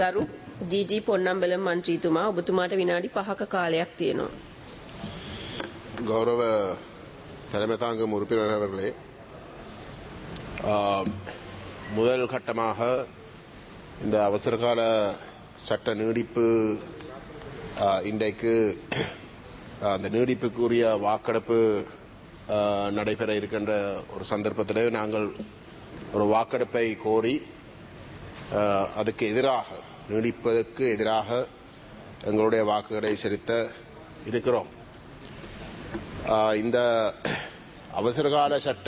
ගරු ජීජී පොන්නම්බලම් මන්ත්‍රීතුමා ඔබතුමාට විනාඩි පහක කාලයක් තියෙනවා. கௌரவ தலைமை தாங்கும் உறுப்பினர் அவர்களே ஆம், முதல் கட்டமாக இந்த அவசரகால சட்ட நீடிப்பு ஆ, இன்றைக்கு ஆ, அந்த நீடிப்புக்குரிய வாக்கெடுப்பு ஆ, நடைபெற இருக்கின்ற ஒரு சந்தர்ப்பத்திலே நாங்கள் ஒரு வாக்கெடுப்பை கோரி ஆ, அதுக்கு எதிராக நீடிப்பதற்கு எதிராக எங்களுடைய வாக்குகளை செலுத்த இருக்கிறோம் ஆஹ் இந்த அவசரகால சட்ட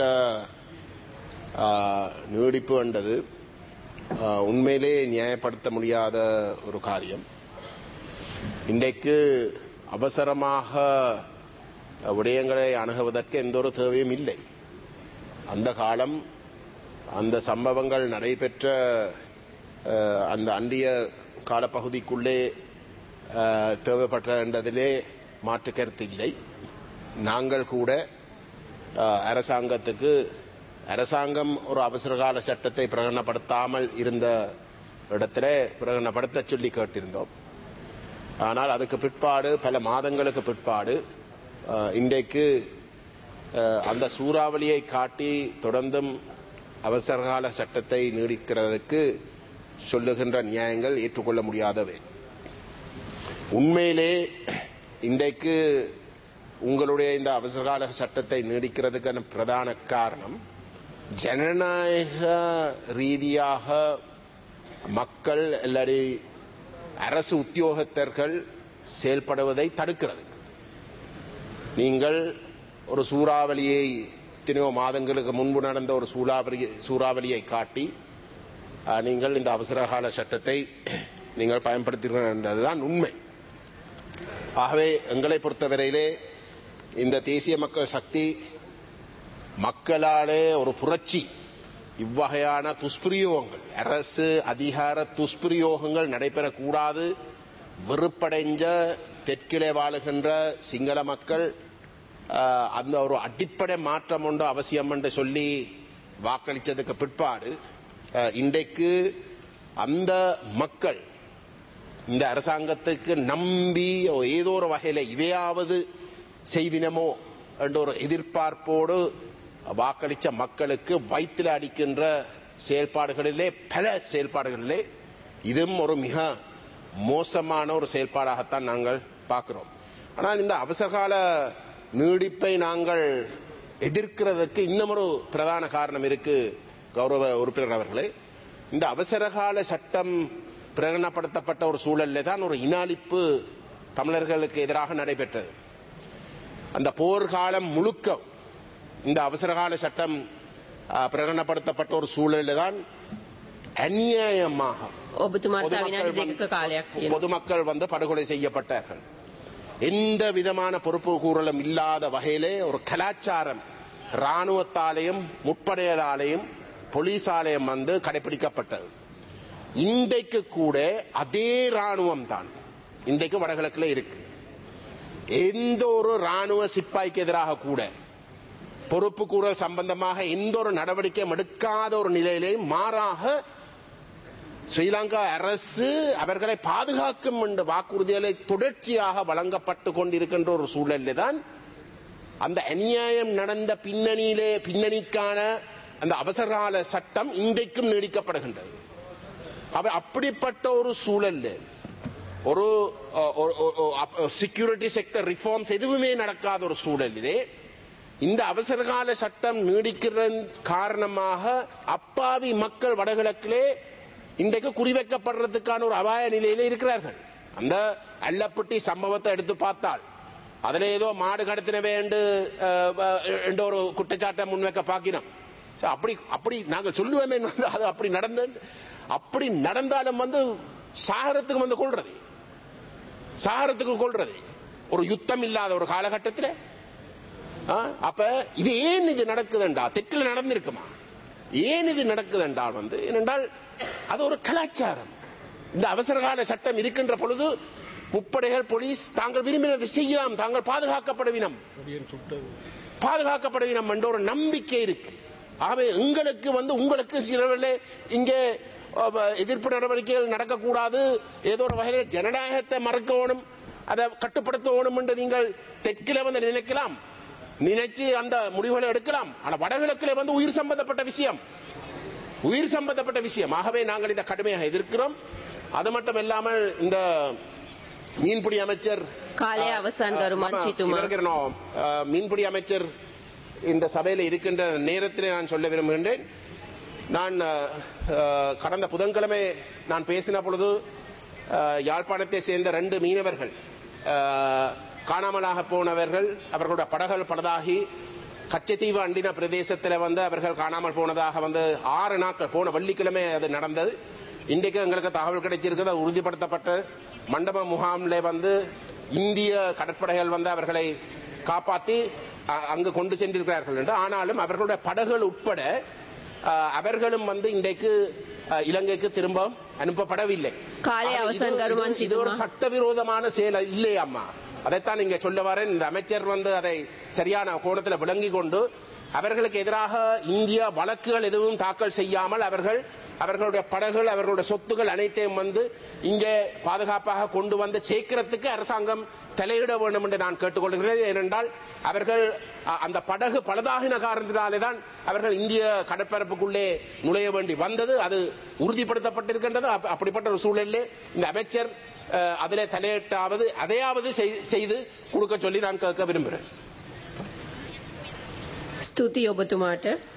ஆஹ், நீடிப்பு என்றது ஆஹ், உண்மையிலே நியாயப்படுத்த முடியாத ஒரு காரியம் இன்றைக்கு அவசரமாக விடயங்களை அணுகுவதற்கு எந்த ஒரு தேவையும் இல்லை அந்த காலம் அந்த சம்பவங்கள் நடைபெற்ற ஆஹ், அந்த அண்டிய காலப்பகுதிக்குள்ளே ஆஹ், தேவைப்பட்டதிலே மாற்று கருத்து இல்லை நாங்கள் கூட ஆஹ், அரசாங்கத்துக்கு அரசாங்கம் ஒரு அவசரகால சட்டத்தை பிரகடனப்படுத்தாமல் இருந்த இடத்துல பிரகடனப்படுத்த சொல்லி கேட்டிருந்தோம் ஆனால் அதுக்கு பிற்பாடு பல மாதங்களுக்கு பிற்பாடு ஆஹ், இன்றைக்கு ஆஹ், அந்த சூறாவளியை காட்டி தொடர்ந்தும் அவசரகால சட்டத்தை நீடிக்கிறதுக்கு சொல்லுகின்ற நியாயங்கள் ஏற்றுக்கொள்ள முடியாதவை உண்மையிலே இன்றைக்கு உங்களுடைய இந்த அவசரகால சட்டத்தை நீடிக்கிறதுக்கான பிரதான காரணம் ஜனநாயக ரீதியாக மக்கள் இல்லாடி அரசு உத்தியோகத்தர்கள் செயல்படுவதை தடுக்கிறதுக்கு நீங்கள் ஒரு சூறாவளியை எத்தனையோ மாதங்களுக்கு முன்பு நடந்த ஒரு சூறாவளி சூறாவளியை காட்டி அஹ், நீங்கள் இந்த அவசரகால சட்டத்தை நீங்கள் பயன்படுத்துகிறீர்கள் என்றதுதான் உண்மை ஆகவே எங்களை பொறுத்தவரையிலே இந்த தேசிய மக்கள் சக்தி மக்களாலே ஒரு புரட்சி இவ்வகையான துஷ்பிரயோகங்கள் அரசு அதிகார துஷ்பிரயோகங்கள் நடைபெறக்கூடாது வெறுப்படைஞ்ச தெற்கிலே வாழுகின்ற சிங்கள மக்கள் ஆஹ், அந்த ஒரு அடிப்படை மாற்றம் ஒன்று அவசியம் என்று சொல்லி வாக்களித்ததுக்கு பிற்பாடு ஆஹ், இன்றைக்கு அந்த மக்கள் இந்த அரசாங்கத்துக்கு நம்பி ஏதோ ஒரு வகையில் இவையாவது செய்வினமோ என்ற ஒரு எதிர்பார்ப்போடு வாக்களித்த மக்களுக்கு வயிற்றில் அடிக்கின்ற செயல்பாடுகளிலே பல செயல்பாடுகளிலே இதுவும் ஒரு மிக மோசமான ஒரு செயல்பாடாகத்தான் நாங்கள் பார்க்கிறோம் ஆனால் இந்த அவசரகால நீடிப்பை நாங்கள் எதிர்க்கிறதுக்கு இன்னும் ஒரு பிரதான காரணம் இருக்கு கௌரவ உறுப்பினர் அவர்களே இந்த அவசரகால சட்டம் பிரகடனப்படுத்தப்பட்ட ஒரு சூழலிலே தான் ஒரு இனாளிப்பு தமிழர்களுக்கு எதிராக நடைபெற்றது அந்த போர்க்காலம் முழுக்க இந்த அவசரகால சட்டம் ஆ, பிரகடனப்படுத்தப்பட்ட ஒரு சூழலில் தான் அநியாயமாக ඔබතුමාට තව විනාඩි பொதுமக்கள் දෙකක කාලයක් வந்து- තියෙනවා. பொதுமக்கள் வந்து படுகொலை செய்யப்பட்டார்கள் எந்த விதமான பொறுப்பு கூறலும் இல்லாத வகையிலே ஒரு கலாச்சாரம் ராணுவத்தாலேயும் முற்படையலாலேயும் போலீசாலயம் வந்து கடைபிடிக்கப்பட்டது இன்றைக்கு கூட அதே ராணுவம் தான் இன்றைக்கு வடகிழக்குல இருக்கு எந்த ஒரு ராணுவ சிப்பாய்க்கு எதிராக கூட பொறுப்பு கூறல் சம்பந்தமாக எந்த ஒரு நடவடிக்கையும் எடுக்காத ஒரு நிலையிலே மாறாக ஸ்ரீலங்கா அரசு அவர்களை பாதுகாக்கும் என்ற வாக்குறுதிகளை தொடர்ச்சியாக வழங்கப்பட்டு கொண்டிருக்கின்ற ஒரு சூழலில் தான் அந்த அநியாயம் நடந்த பின்னணியிலே பின்னணிக்கான அந்த அவசரகால சட்டம் இன்றைக்கும் நீடிக்கப்படுகின்றது அவ அப்படிப்பட்ட ஒரு சூழல்ல ஒரு செக்யூரிட்டி செக்டர் ரிஃபார்ம்ஸ் எதுவுமே நடக்காத ஒரு சூழலிலே இந்த அவசரகால சட்டம் நீடிக்கிற காரணமாக அப்பாவி மக்கள் வடகிழக்கிலே இன்றைக்கு குறிவைக்கப்படுறதுக்கான ஒரு அபாய நிலையில இருக்கிறார்கள் அந்த அல்லப்பட்டி சம்பவத்தை எடுத்து பார்த்தால் அதுல ஏதோ மாடு கடத்தினவே என்று அஹ், அஹ், என்ற ஒரு குற்றச்சாட்டை முன்வைக்க பார்க்கிறோம் சரி, அப்படி அப்படி நாங்கள் சொல்லுவோமே வந்து அது அப்படி நடந்த அப்படி நடந்தாலும் வந்து சாகரத்துக்கு வந்து கொள்றது சாகரத்துக்கு கொள்றது ஒரு யுத்தம் இல்லாத ஒரு காலகட்டத்தில் ஆ, அப்ப இது ஏன் இது நடக்குதுண்டா தெற்கில் நடந்திருக்குமா ஏன் இது நடக்குதுன்றால் வந்து ஏனென்றால் அது ஒரு கலாச்சாரம் இந்த அவசரகால சட்டம் இருக்கின்ற பொழுது முப்படைகள் போலீஸ் தாங்கள் விரும்பினதை செய்யலாம் தாங்கள் பாதுகாக்கப்படுவினம் பாதுகாக்கப்படுவினம் என்ற ஒரு நம்பிக்கை இருக்கு ஆகவே எங்களுக்கு வந்து உங்களுக்கு சிலவர்களே இங்கே அப்ப எதிர்ப்பு நடவடிக்கைகள் நடக்கக்கூடாது ஏதோ ஒரு வகையில் ஜனநாயகத்தை மறக்கணும் அதை கட்டுப்படுத்தணும் என்று நீங்கள் தெற்கில வந்து நினைக்கலாம் நினைச்சு அந்த முடிவுகளை எடுக்கலாம் ஆனா வடகிழக்கிலே வந்து உயிர் சம்பந்தப்பட்ட விஷயம் உயிர் சம்பந்தப்பட்ட விஷயம் ஆகவே நாங்கள் இதை கடுமையாக எதிர்க்கிறோம் அது மட்டும் இல்லாமல் இந்த மீன்பிடி அமைச்சர் කාලය අවසන් ගරු மம මන්ත්‍රීතුමා. இவருக்கிறனோ, அஹ், மீன்பிடி அமைச்சர் இந்த சபையில் இருக்கின்ற நேரத்திலே நான் சொல்ல விரும்புகின்றேன் நான் அஹ், அஹ், கடந்த புதன்கிழமை நான் பேசின பொழுது அஹ், யாழ்ப்பாணத்தை சேர்ந்த ரெண்டு மீனவர்கள் அஹ், காணாமலாக போனவர்கள் அவர்களுடைய படகுகள் பலதாகி கச்சத்தீவு அண்டின பிரதேசத்தில் வந்து அவர்கள் காணாமல் போனதாக வந்து ஆறு நாட்கள் போன வெள்ளிக்கிழமை அது நடந்தது இன்றைக்கு எங்களுக்கு தகவல் கிடைச்சிருக்கிறது அது உறுதிப்படுத்தப்பட்ட மண்டப முகாமில் வந்து இந்திய கடற்படைகள் வந்து அவர்களை காப்பாற்றி அ- அங்கு கொண்டு சென்றிருக்கிறார்கள் என்று ஆனாலும் அவர்களுடைய படகுகள் உட்பட அ, அவர்களும் வந்து இன்றைக்கு அ, இலங்கைக்கு திரும்ப அனுப்பப்படவில்லை காலை ஆக இது- அவசன் இது- கருமான் இது ஒரு சித்துமா. சட்டவிரோதமான செயல் இல்லையம்மா அதைத்தான் நீங்க சொல்ல வரேன் இந்த அமைச்சர் வந்து அதை சரியான கோணத்தில் விளங்கி கொண்டு அவர்களுக்கு எதிராக இந்தியா வழக்குகள் எதுவும் தாக்கல் செய்யாமல் அவர்கள் அவர்களுடைய படகுகள் அவர்களுடைய சொத்துகள் அனைத்தையும் வந்து இங்கே பாதுகாப்பாக கொண்டு வந்து சேர்க்கிறதுக்கு அரசாங்கம் தலையிட வேண்டும் என்று நான் கேட்டுக்கொள்கிறேன் ஏனென்றால் அவர்கள் அ- அந்த படகு பழுதாகின காரணத்தினாலே தான் அவர்கள் இந்திய கடற்பரப்புக்குள்ளே நுழைய வேண்டி வந்தது அது உறுதிப்படுத்தப்பட்டிருக்கின்றது அப்ப- அப்படிப்பட்ட ஒரு சூழலிலே இந்த அமைச்சர் அஹ், அதிலே தலையிட்டாவது அதையாவது செய்- செய்து கொடுக்க சொல்லி நான் கேட்க விரும்புகிறேன் ස්තුතියි ඔබතුමාට